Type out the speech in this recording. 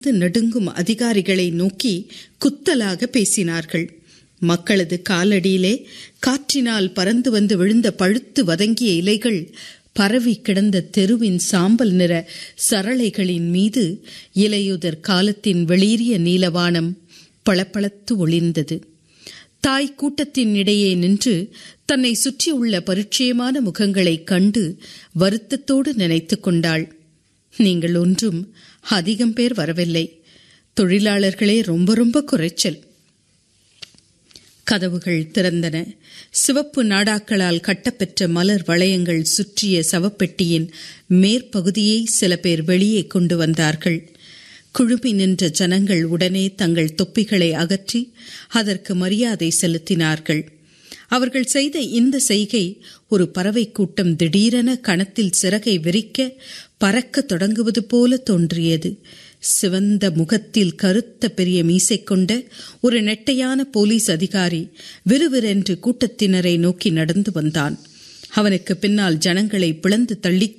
நடுங்கும் அதிகாரிகளை நோக்கி குத்தலாக பேசினார்கள் மக்களது காலடியிலே காற்றினால் பறந்து வந்து விழுந்த பழுத்து வதங்கிய இலைகள் பரவி கிடந்த தெருவின் சாம்பல் நிற சரளைகளின் மீது இலையுதர் காலத்தின் வெளிரிய நீலவானம் பளபளத்து ஒளிர்ந்தது தாய் கூட்டத்தின் இடையே நின்று தன்னை சுற்றியுள்ள பரிச்சயமான முகங்களைக் கண்டு வருத்தத்தோடு நினைத்துக் கொண்டாள் நீங்கள் ஒன்றும் அதிகம் பேர் வரவில்லை தொழிலாளர்களே ரொம்ப ரொம்ப குறைச்சல் கதவுகள் திறந்தன சிவப்பு நாடாக்களால் கட்டப்பெற்ற மலர் வளையங்கள் சுற்றிய சவப்பெட்டியின் மேற்பகுதியை சில பேர் வெளியே கொண்டு வந்தார்கள் குழுமி நின்ற ஜனங்கள் உடனே தங்கள் தொப்பிகளை அகற்றி அதற்கு மரியாதை செலுத்தினார்கள் அவர்கள் செய்த இந்த செய்கை ஒரு பறவை கூட்டம் திடீரென கணத்தில் சிறகை விரிக்க பறக்க தொடங்குவது போல தோன்றியது சிவந்த முகத்தில் கருத்த பெரிய மீசை கொண்ட ஒரு நெட்டையான போலீஸ் அதிகாரி விறுவிறென்று கூட்டத்தினரை நோக்கி நடந்து வந்தான் அவனுக்கு பின்னால் ஜனங்களை பிளந்து தள்ளி